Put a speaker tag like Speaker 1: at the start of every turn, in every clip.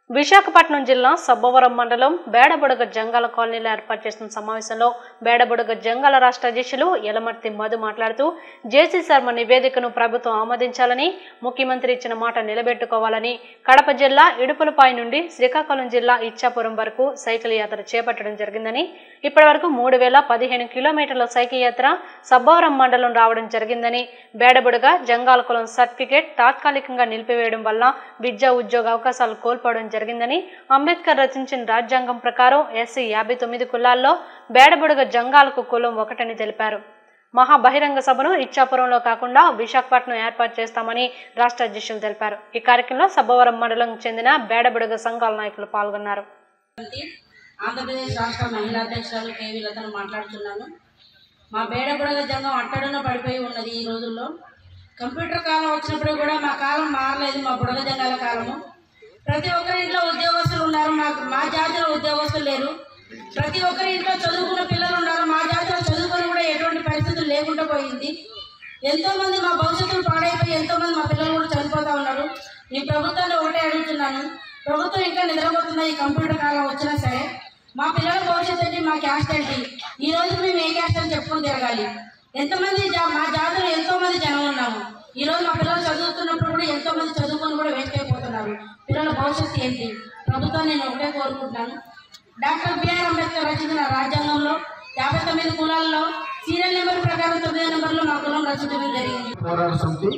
Speaker 1: విశాఖపట్నం జిల్లా సబ్బవరం మండలం బేడబుడగ జంగాల కాలనీలో ఏర్పాటు చేసిన సమావేశంలో బేడబుడగ జంగాల రాష్ట్ర అధ్యక్షులు యలమర్తి మధు మాట్లాడుతూ జేసీ శర్మ నివేదికను ప్రభుత్వం ఆమోదించాలని ముఖ్యమంత్రి ఇచ్చిన మాట నిలబెట్టుకోవాలని కడప జిల్లా ఇడుపులపాయ నుండి శ్రీకాకుళం జిల్లా ఇచ్చాపురం వరకు సైకిల్ యాత్ర చేపట్టడం జరిగిందని ఇప్పటివరకు మూడు వేల పదిహేను కిలోమీటర్ల సైకిల్ యాత్ర సబ్బవరం మండలం రావడం జరిగిందని బేడబుడగ జంగాల కులం సర్టిఫికేట్ తాత్కాలికంగా నిలిపివేయడం వల్ల విద్యా ఉద్యోగ అవకాశాలు కోల్పోవడం జరిగిందని అంబేద్కర్ రచించిన రాజ్యాంగం ప్రకారం ఎస్సీ యాభై తొమ్మిది కులాల్లో బేడబుడగ జంగాలకు కులం ఒకటని తెలిపారు మహా బహిరంగ సభను ఇచ్చాపురంలో కాకుండా విశాఖపట్నం ఏర్పాటు చేస్తామని రాష్ట్ర అధ్యక్షులు తెలిపారు ఈ కార్యక్రమంలో సబ్బవరం మండలం చెందిన బేడబుడగ సంఘాల నాయకులు పాల్గొన్నారు
Speaker 2: ఆంధ్రప్రదేశ్ రాష్ట్ర మహిళా అధ్యక్షురాలు కేవీ లతను మాట్లాడుతున్నాను మా బేడబుడగ జంగం అట్టడున పడిపోయి ఉన్నది ఈ రోజుల్లో కంప్యూటర్ కాలం వచ్చినప్పుడు కూడా మా కాలం మారలేదు మా బుడగ జంగాల కాలము ప్రతి ఒక్కరి ఇంట్లో ఉద్యోగస్తులు ఉన్నారు మాకు మా జాతిలో ఉద్యోగస్తులు లేరు ప్రతి ఒక్కరి ఇంట్లో చదువుకున్న పిల్లలు ఉన్నారు మా జాతిలో చదువుకొని కూడా ఎటువంటి పరిస్థితులు లేకుండా పోయింది ఎంతో మంది మా భవిష్యత్తులు పాడైపోయి ఎంతో మంది మా పిల్లలు కూడా చనిపోతా ఉన్నారు ఈ ప్రభుత్వాన్ని ఒకటే అడుగుతున్నాను ప్రభుత్వం ఇంకా నిద్రపోతున్న ఈ కంప్యూటర్ కాలం వచ్చినా సరే మా పిల్లల భవిష్యత్తు ఏంటి మా క్యాస్ట్ ఏంటి ఈ రోజు మేము ఏ క్యాస్ట్ అని చెప్పుకొని తిరగాలి ఎంతమంది జా- మా జాతిలో ఎంతో మంది జనం ఉన్నాము ఈ రోజు మా పిల్లలు చదువుతున్నప్పుడు కూడా ఎంతో మంది చదువుకొని కూడా వేస్ట్ అయిపోతున్నారు పిల్లల భవిష్యత్తు ఏంటి ప్రభుత్వాన్ని నేను ఒకటే కోరుకుంటున్నాను డాక్టర్ బిఆర్ అంబేద్కర్ రచించిన రాజ్యాంగంలో యాభై తొమ్మిది కులాల్లో సీరియల్ నెంబర్ ప్రకారం తొమ్మిది నెంబర్లో మా కులం రచించడం జరిగింది
Speaker 3: పోరాట సమితి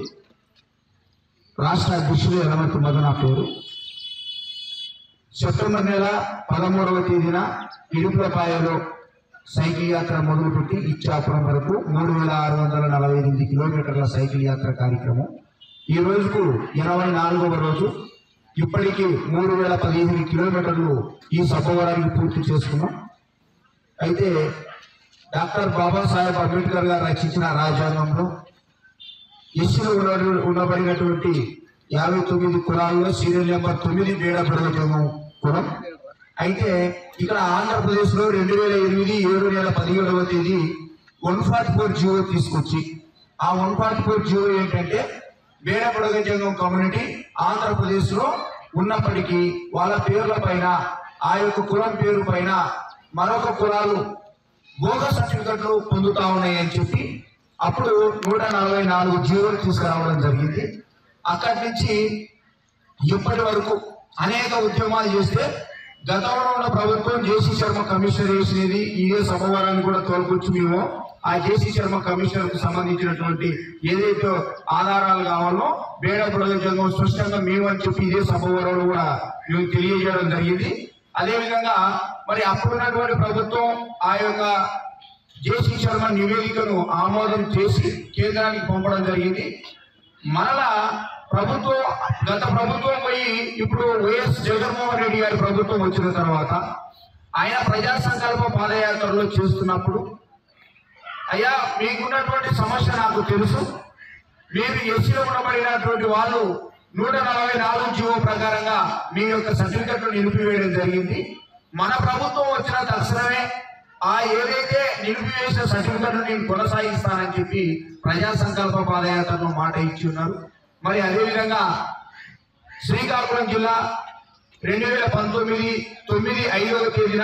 Speaker 3: రాష్ట్ర అధ్యక్షుడు యలమతి మధు నా పేరు సెప్టెంబర్ నెల పదమూడవ తేదీన ఇడుపులపాయలో సైకిల్ యాత్ర మొదలుపెట్టి ఇచ్చాపురం వరకు మూడు వేల ఆరు వందల నలభై ఎనిమిది కిలోమీటర్ల సైకిల్ యాత్ర కార్యక్రమం ఈ రోజుకు ఇరవై నాలుగవ రోజు ఇప్పటికీ మూడు వేల పదిహేను కిలోమీటర్లు ఈ సభవరానికి పూర్తి చేసుకున్నాం అయితే డాక్టర్ బాబాసాహెబ్ అంబేద్కర్ గారు రచించిన రాజ్యాంగంలో ఎస్సీలో ఉన్న ఉండబడినటువంటి యాభై తొమ్మిది కులాల్లో సీరియల్ నెంబర్ తొమ్మిది బేడబడగము కులం అయితే ఇక్కడ ఆంధ్రప్రదేశ్ లో రెండు వేల ఎనిమిది ఏడు నెల పదిహేడవ తేదీ వన్ ఫార్టీ ఫోర్ జీవో తీసుకొచ్చి ఆ వన్ ఫార్టీ ఫోర్ జీవో ఏంటంటే బేడబడగ జంగం కమ్యూనిటీ ఆంధ్రప్రదేశ్ లో ఉన్నప్పటికీ వాళ్ళ పేర్ల పైన ఆ యొక్క కులం పేరు పైన మరొక కులాలు భోగ సర్టిఫికెట్లు పొందుతా ఉన్నాయి అని చెప్పి అప్పుడు నూట నలభై నాలుగు జీవోలు తీసుకురావడం జరిగింది అక్కడి నుంచి ఇప్పటి వరకు అనేక ఉద్యమాలు చేస్తే గతంలో ఉన్న ప్రభుత్వం జేసీ శర్మ కమిషనర్ వేసినది ఇదే సభవరాన్ని కూడా తోలుకొచ్చి మేము ఆ జేసీ శర్మ కమిషనర్ కు సంబంధించినటువంటి ఏదైతే ఆధారాలు కావాలో బేడ ప్రయోజనం స్పష్టంగా మేము అని చెప్పి ఇదే సభవరంలో కూడా మేము తెలియజేయడం జరిగింది అదేవిధంగా మరి అప్పుడున్నటువంటి ప్రభుత్వం ఆ యొక్క జేసీ శర్మ నివేదికను ఆమోదం చేసి కేంద్రానికి పంపడం జరిగింది మరలా ప్రభుత్వం గత ప్రభుత్వం పోయి ఇప్పుడు వైఎస్ జగన్మోహన్ రెడ్డి గారి ప్రభుత్వం వచ్చిన తర్వాత ఆయన ప్రజా సంకల్ప పాదయాత్రలో చేస్తున్నప్పుడు అయ్యా మీకున్నటువంటి సమస్య నాకు తెలుసు మీరు ఎస్సీలో ఉండబడినటువంటి వాళ్ళు నూట నలభై నాలుగు జీవో ప్రకారంగా మీ యొక్క సర్టిఫికెట్లు నిలిపివేయడం జరిగింది మన ప్రభుత్వం వచ్చిన తక్షణమే ఆ ఏదైతే నిలిపివేసిన సర్టిఫికెట్లు నేను కొనసాగిస్తానని చెప్పి ప్రజా సంకల్ప పాదయాత్రలో మాట ఇచ్చి ఉన్నారు మరి అదేవిధంగా శ్రీకాకుళం జిల్లా రెండు వేల పంతొమ్మిది తొమ్మిది ఐదవ తేదీన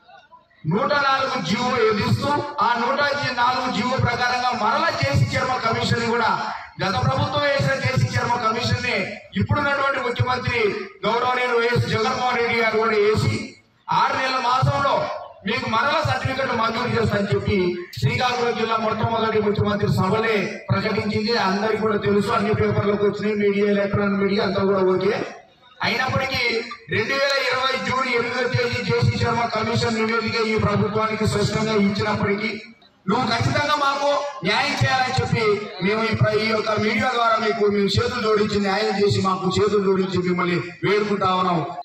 Speaker 3: నూట నాలుగు జీవో ఎదిస్తూ ఆ నూట నాలుగు జీవో ప్రకారంగా మరలా జేసీ చర్మ కమిషన్ కూడా గత ప్రభుత్వం వేసిన జేసీ చర్మ కమిషన్ ని ఇప్పుడున్నటువంటి ముఖ్యమంత్రి గౌరవనీయులు వైఎస్ జగన్మోహన్ రెడ్డి గారు కూడా వేసి ఆరు నెలల మాసంలో మీకు మరలా సర్టిఫికెట్ మంజూరు చేస్తానని చెప్పి శ్రీకాకుళం జిల్లా మొట్టమొదటి ముఖ్యమంత్రి సభలే ప్రకటించింది అందరికీ కూడా తెలుసు అన్ని పేపర్లకు వచ్చినాయి మీడియా ఎలక్ట్రానిక్ మీడియా అంతా కూడా ఓకే అయినప్పటికీ రెండు వేల ఇరవై జూన్ ఎనిమిదో తేదీ జేసీ శర్మ కమిషన్ నివేదిక ఈ ప్రభుత్వానికి స్పష్టంగా ఇచ్చినప్పటికీ నువ్వు ఖచ్చితంగా మాకు న్యాయం చేయాలని చెప్పి మేము ఈ ప్ర- ఈ యొక్క మీడియా ద్వారా మీకు మేము చేతులు జోడించి న్యాయం చేసి మాకు చేతులు జోడించి మిమ్మల్ని వేడుకుంటా ఉన్నాం